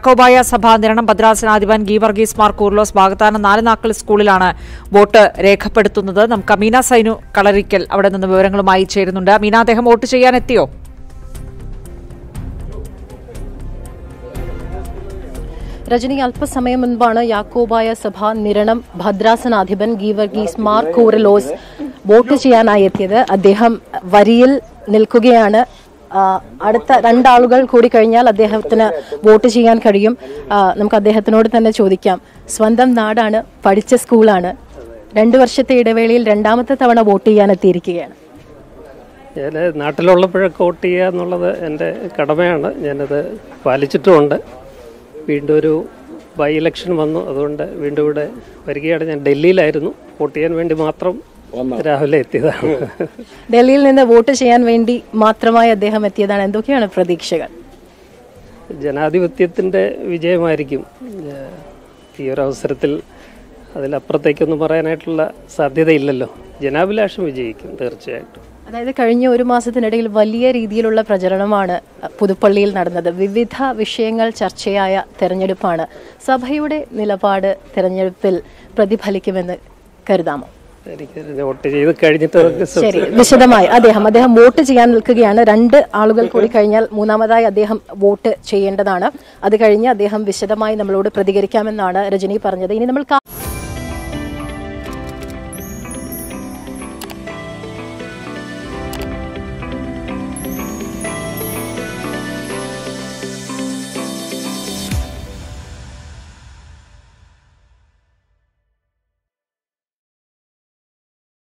യാക്കോബായ സഭ നിരണം ഭദ്രാസനാധിപൻ ഗീവർഗീസ് മാർ കൂർലോസ് വാഗ്ദാനം നാല് നാക്കൾ സ്കൂളിലാണ് വോട്ട് രേഖപ്പെടുത്തുന്നത് നമുക്ക് അമീന സൈനു കളരിക്കൽ അവിടെ നിന്ന് വിവരങ്ങളുമായി ചേരുന്നുണ്ട് അമീന അദ്ദേഹം വോട്ട് ചെയ്യാൻ എത്തിയോ രജനി അല്പസമയം മുൻപാണ് യാക്കോബായ സഭ നിരണം ഭദ്രാസനാധിപൻ ഗീവർഗീസ് മാർ കൂറലോസ് വോട്ട് ചെയ്യാനായി എത്തിയത് അദ്ദേഹം വരിയിൽ നിൽക്കുകയാണ് ആ, അടുത്ത രണ്ടാളുകൾ കൂടി കഴിഞ്ഞാൽ അദ്ദേഹത്തിന് വോട്ട് ചെയ്യാൻ കഴിയും ആ, നമുക്ക് അദ്ദേഹത്തിനോട് തന്നെ ചോദിക്കാം സ്വന്തം നാടാണ് പഠിച്ച സ്കൂളാണ് രണ്ടു വർഷത്തെ ഇടവേളയിൽ രണ്ടാമത്തെ തവണ വോട്ട് ചെയ്യാൻ എത്തിയിരിക്കുകയാണ് ഞാൻ നാട്ടിലുള്ളപ്പോഴൊക്കെ വോട്ട് ചെയ്യുക എന്നുള്ളത് എൻ്റെ കടമയാണ് ഞാനത് പാലിച്ചിട്ടുമുണ്ട് വീണ്ടും ഒരു ബൈ ഇലക്ഷൻ വന്നു അതുകൊണ്ട് വീണ്ടും ഇവിടെ വരികയാണ് ഞാൻ ഡൽഹിയിലായിരുന്നു വോട്ട് ചെയ്യാൻ വേണ്ടി മാത്രം രാവിലെ എത്തിയതാണ് ഡൽഹിയിൽ നിന്ന് വോട്ട് ചെയ്യാൻ വേണ്ടി മാത്രമായി അദ്ദേഹം എത്തിയതാണ് എന്തൊക്കെയാണ് പ്രതീക്ഷകൾ ജനാധിപത്യത്തിൻ്റെ വിജയമായിരിക്കും ഏഹ് ഈ ഒരു അവസരത്തിൽ അതിലപ്പുറത്തേക്കൊന്നും പറയാനായിട്ടുള്ള സാധ്യതയില്ലല്ലോ ജനാഭിലാഷം വിജയിക്കും തീർച്ചയായിട്ടും അതായത് കഴിഞ്ഞ ഒരു മാസത്തിനിടയിൽ വലിയ രീതിയിലുള്ള പ്രചരണമാണ് പുതുപ്പള്ളിയിൽ നടന്നത് വിവിധ വിഷയങ്ങൾ ചർച്ചയായ തെരഞ്ഞെടുപ്പാണ് സഭയുടെ നിലപാട് തെരഞ്ഞെടുപ്പിൽ പ്രതിഫലിക്കുമെന്ന് കരുതാമോ എനിക്ക് വോട്ട് ചെയ്ത് കഴിഞ്ഞിട്ട് നമുക്ക് ശരി വിശദമായി അദ്ദേഹം അദ്ദേഹം വോട്ട് ചെയ്യാൻ നിൽക്കുകയാണ് രണ്ട് ആളുകൾ കൂടി കഴിഞ്ഞാൽ മൂന്നാമതായി അദ്ദേഹം വോട്ട് ചെയ്യേണ്ടതാണ് അത് കഴിഞ്ഞ് അദ്ദേഹം വിശദമായി നമ്മളോട് പ്രതികരിക്കാമെന്നാണ് രജനി പറഞ്ഞത് ഇനി നമ്മൾ കാ-